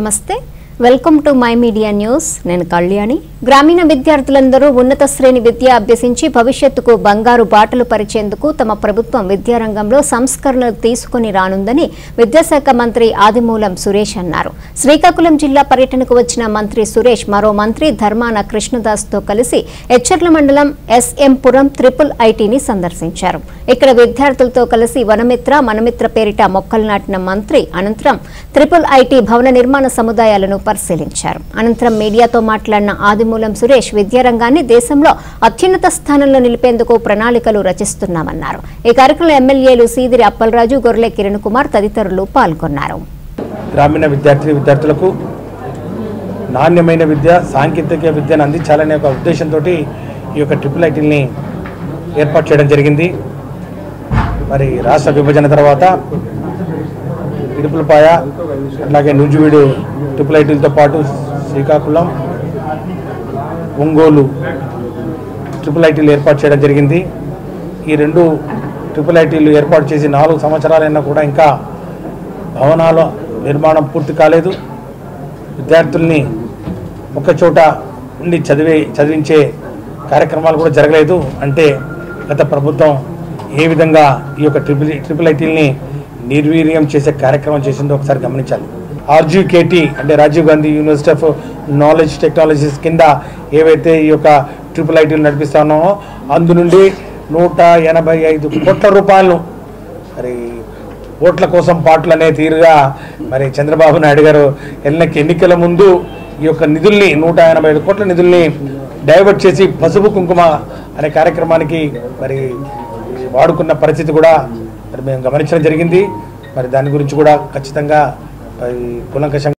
నమస్తే welcome to my media news నేను కళ్యాణి గ్రామీణ విద్యార్థులందరూ ఉన్నత శ్రేణి విద్య అభ్యసించి భవిష్యత్తుకు బంగారు బాటలు పరిచేందుకు తమ ప్రభుత్వం విద్యారంగంలో సంస్కరణలు తీసుకుని రానుందని విద్యాశాఖ మంత్రి ఆదిమూలం సురేష్ అన్నారు శ్రీకాకుళం జిల్లా పర్యటనకు వచ్చిన మంత్రి సురేష్ మరో మంత్రి ధర్మాన కృష్ణదాస్ తో కలిసి ఎచ్చర్ల మండలం ఎస్ఎం పురం ట్రిపుల్ ఐటీని సందర్శించారు ఇక్కడ విద్యార్థులతో కలిసి వనమిత్ర మనమిత్ర పేరిట మొక్కలు నాటిన మంత్రి అనంతరం ట్రిపుల్ ఐటీ భవన నిర్మాణ సముదాయాలను పరిశీలించారు అనంతరం మీడియాతో మాట్లాడిన ఆదిమూలం సురేష్ విద్యారంగాన్ని దేశంలో అత్యున్నత స్థానంలో నిలిపేందుకు ప్రణాళికలు రచిస్తున్నామన్నారు ఈ కార్యక్రమంలో ఎమ్మెల్యేలు సీదిరి అప్పలరాజు గొర్రె కిరణ్ కుమార్ తదితరులు పాల్గొన్నారు గ్రామీణ విద్యార్థి విద్యార్థులకు నాణ్యమైన విద్య సాంకేతిక విద్యను అందించాలనే ఒక ఉద్దేశంతో ఈ యొక్క ట్రిపుల్ ఐటీని ఏర్పాటు చేయడం జరిగింది మరి రాష్ట్ర విభజన తర్వాత ఇడుపులపాయ అట్లాగే నూజివీడు ట్రిపుల్ ఐటీలతో పాటు శ్రీకాకుళం ఒంగోలు ట్రిపుల్ ఐటీలు ఏర్పాటు చేయడం జరిగింది ఈ రెండు ట్రిపుల్ ఐటీలు ఏర్పాటు చేసి నాలుగు సంవత్సరాలైనా కూడా ఇంకా భవనాల నిర్మాణం పూర్తి కాలేదు విద్యార్థుల్ని ఒక చోట ఉండి చదివే చదివించే కార్యక్రమాలు కూడా జరగలేదు అంటే గత ప్రభుత్వం ఏ విధంగా ఈ యొక్క ట్రిపుల్ ట్రిపుల్ ఐటీల్ని నిర్వీర్యం చేసే కార్యక్రమం చేసిందో ఒకసారి గమనించాలి ఆర్జీకేటీ అంటే Rajiv Gandhi university of knowledge technologies కింద ఏవైతే ఈ యొక్క ట్రిపుల్ ఐటీలు నడిపిస్తానో అందు నుండి నూట ఎనభై ఐదు కోట్ల రూపాయలు మరి ఓట్ల కోసం పాటలు అనే తీరుగా మరి చంద్రబాబు నాయుడు గారు ఎన్నిక ఎన్నికల ముందు ఈ యొక్క నిధుల్ని నూట ఎనభై ఐదు కోట్ల నిధుల్ని డైవర్ట్ చేసి పసుపు కుంకుమ అనే కార్యక్రమానికి మరి వాడుకున్న పరిస్థితి కూడా మరి మేము గమనించడం జరిగింది మరి దాని గురించి కూడా ఖచ్చితంగా మరి కూలంకషంగా